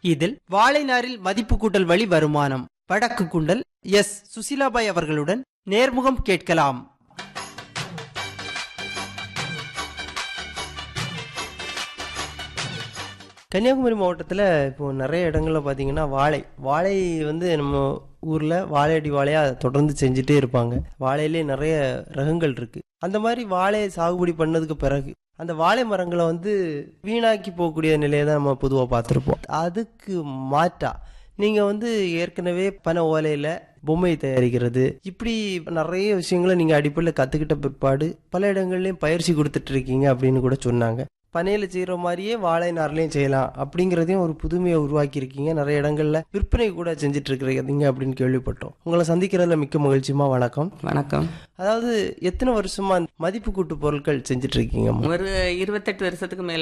இதில் வாழை நாரில் மதிப்பு கூட்டல் வழி வருமானம் வடக்கு குண்டல் எஸ் சுசிலாபாய் அவர்களுடன் நேர்முகம் கேட்கலாம் கன்னியாகுமரி மாவட்டத்தில் இப்போ நிறைய இடங்கள்ல பார்த்தீங்கன்னா வாழை வாழை வந்து நம்ம ஊரில் வாழையடி வாழையாக தொடர்ந்து செஞ்சுட்டே இருப்பாங்க வாழையிலே நிறைய ரகங்கள் இருக்கு அந்த மாதிரி வாழையை சாகுபடி பண்ணதுக்கு பிறகு அந்த வாழை மரங்களை வந்து வீணாக்கி போகக்கூடிய நிலையை தான் நம்ம பொதுவாக பார்த்துருப்போம் அதுக்கு மாற்றா நீங்கள் வந்து ஏற்கனவே பனை ஓலையில் பொம்மை தயாரிக்கிறது இப்படி நிறைய விஷயங்களை நீங்கள் அடிப்படையில் கற்றுக்கிட்ட பிற்பாடு பல இடங்கள்லையும் பயிற்சி கொடுத்துட்டு இருக்கீங்க அப்படின்னு கூட சொன்னாங்க பனையில செய்யற மாதிரியே வாழை நார்லையும் செய்யலாம் அப்படிங்கிறதையும் ஒரு புதுமையை உருவாக்கி இருக்கீங்க நிறைய இடங்கள்ல விற்பனை கூட செஞ்சுட்டு இருக்கிறீங்க அப்படின்னு கேள்விப்பட்டோம் உங்களை சந்திக்கிறதுல மிக்க மகிழ்ச்சிமா வணக்கம் வணக்கம் அதாவது எத்தனை வருஷமா மதிப்பு கூட்டு பொருட்கள் செஞ்சுட்டு இருக்கீங்க ஒரு இருபத்தெட்டு வருஷத்துக்கு மேல